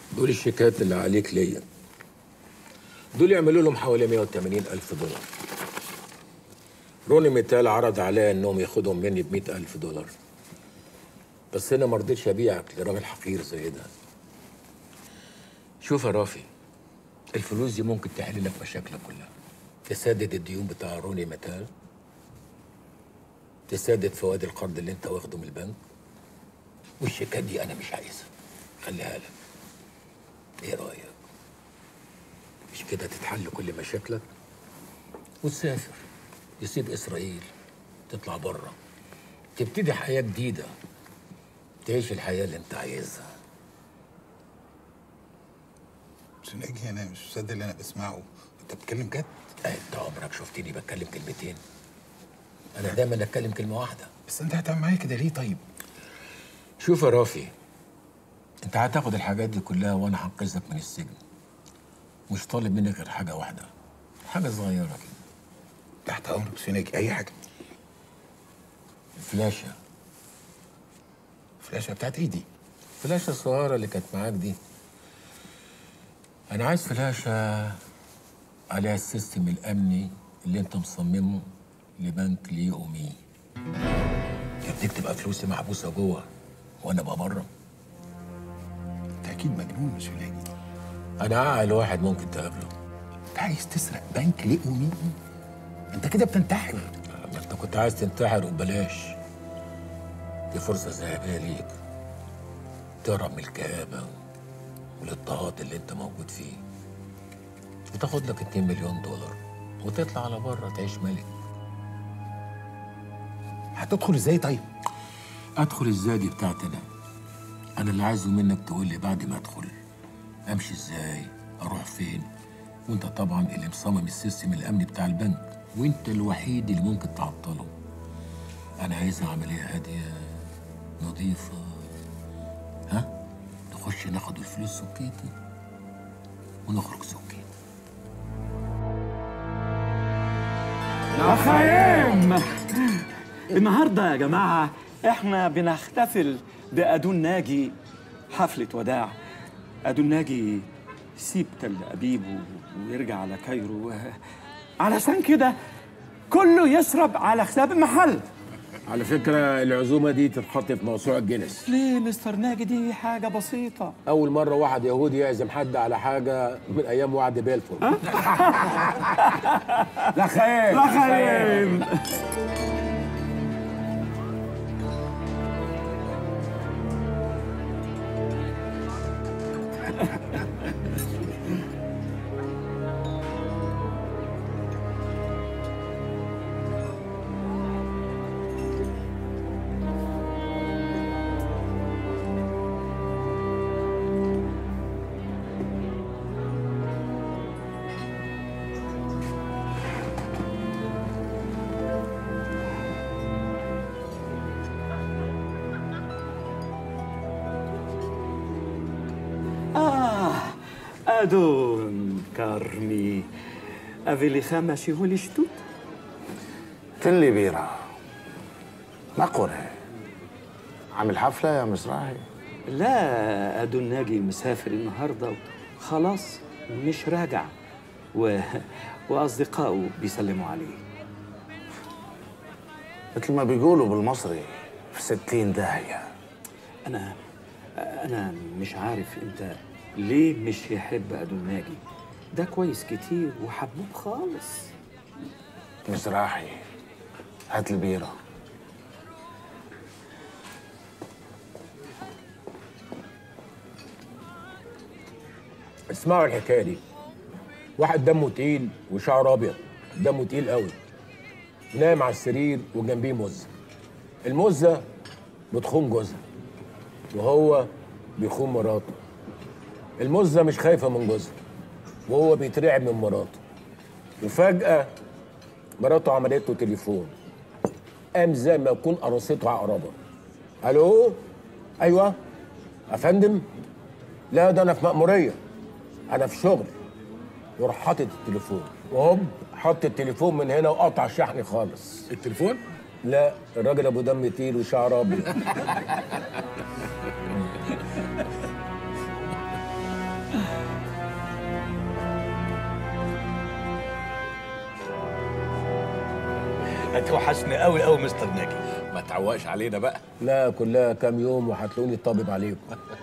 دول الشيكات اللي عليك ليا دول يعملوا لهم حوالي 180 ألف دولار روني ميتال عرض عليا انهم ياخدهم مني ب 100 ألف دولار بس انا ما رضيتش ابيعك لراجل حقير زي ده شوف يا رافي الفلوس دي ممكن تحل لك مشاكلك كلها تسدد الديون بتاع روني ميتال تسدد فوائد القرض اللي انت واخده من البنك والشيكات دي انا مش عايزها خليها لك ايه رايك مش كده تتحل كل مشاكلك وتسافر تسيب اسرائيل تطلع بره تبتدي حياه جديده تعيش الحياه اللي انت عايزها سناجي انا مش مصدق اللي انا بسمعه انت بتتكلم جد انت عمرك شفتني بتكلم كلمتين انا دايما اتكلم كلمه واحده بس انت هتعمل معايا كده ليه طيب شوف يا رافي انت هتاخد الحاجات دي كلها وانا هنقذك من السجن مش طالب منك غير حاجه واحده حاجه صغيره كده تحت امرك سناجي اي حاجه الفلاشه الفلاشه بتاعت ايدي الفلاشه الصغيره اللي كانت معاك دي انا عايز فلاشه عليها السيستم الامني اللي انت مصممه لبنك لي اومي يا ابني تبقى فلوسي محبوسه جوه وانا ابقى بره انت اكيد مجنون يا سناجي انا اعقل واحد ممكن تقابله انت عايز تسرق بنك ليه ومين انت كده بتنتحر ما انت كنت عايز تنتحر وبلاش دي فرصة ذهبية ليك تهرب من الكآبة والاضطهاد اللي انت موجود فيه وتاخد لك 2 مليون دولار وتطلع على بره تعيش ملك هتدخل ازاي طيب ادخل ازاي دي بتاعتي انا انا اللي عايزه منك تقول لي بعد ما ادخل امشي ازاي اروح فين وانت طبعا اللي مصمم السيستم الامني بتاع البنك وانت الوحيد اللي ممكن تعطله انا عايزها عمليه هاديه نظيفه ها نخش ناخد الفلوس سكيتي ونخرج سكيتي رخايم النهارده يا جماعه احنا بنحتفل بأدون ناجي حفلة وداع أدون ناجي سيب تل أبيب و- ويرجع على كايرو علشان كده كله يشرب على حساب المحل على فكره العزومه دي تتحط في موسوعه جينيس ليه مستر ناجي دي حاجة بسيطة اول مره واحد يهودي يعزم حد على حاجه من ايام وعد بيلفور رخايم رخايم آه أدون كارمي أفيلي خامشي هولي شتوت تن لي بيرة ما قرأ عامل حفلة يا مزراعي لا أدون ناجي مسافر النهاردة خلاص مش راجع و... وأصدقائه بيسلموا عليه مثل ما بيقولوا بالمصري في ستين داهية أنا أنا مش عارف أنت ليه مش يحب أدون ناجي ده كويس كتير وحبوب خالص مزراحي هات البيرة اسمعوا الحكايه دي واحد دمه تقيل وشعره ابيض دمه تقيل قوي نايم على السرير وجنبيه مزه المزه بتخون جوزها وهو بيخون مراته المزه مش خايفه من جوزها وهو بيترعب من مراته وفجاه مراته عملت له تليفون قام زي ما يكون قرصته عقربه الو ايوه يا فندم لا ده انا في مأمورية انا في شغل وراح حاطط التليفون وهوب حط التليفون من هنا وقطع شحني خالص التليفون؟ لا الراجل ابو دم تقيل وشعر ابيض هتوحشني قوي قوي مستر ناجي ما تعوقش علينا بقى لا كلها كام يوم وهتلاقوني الطبيب عليكم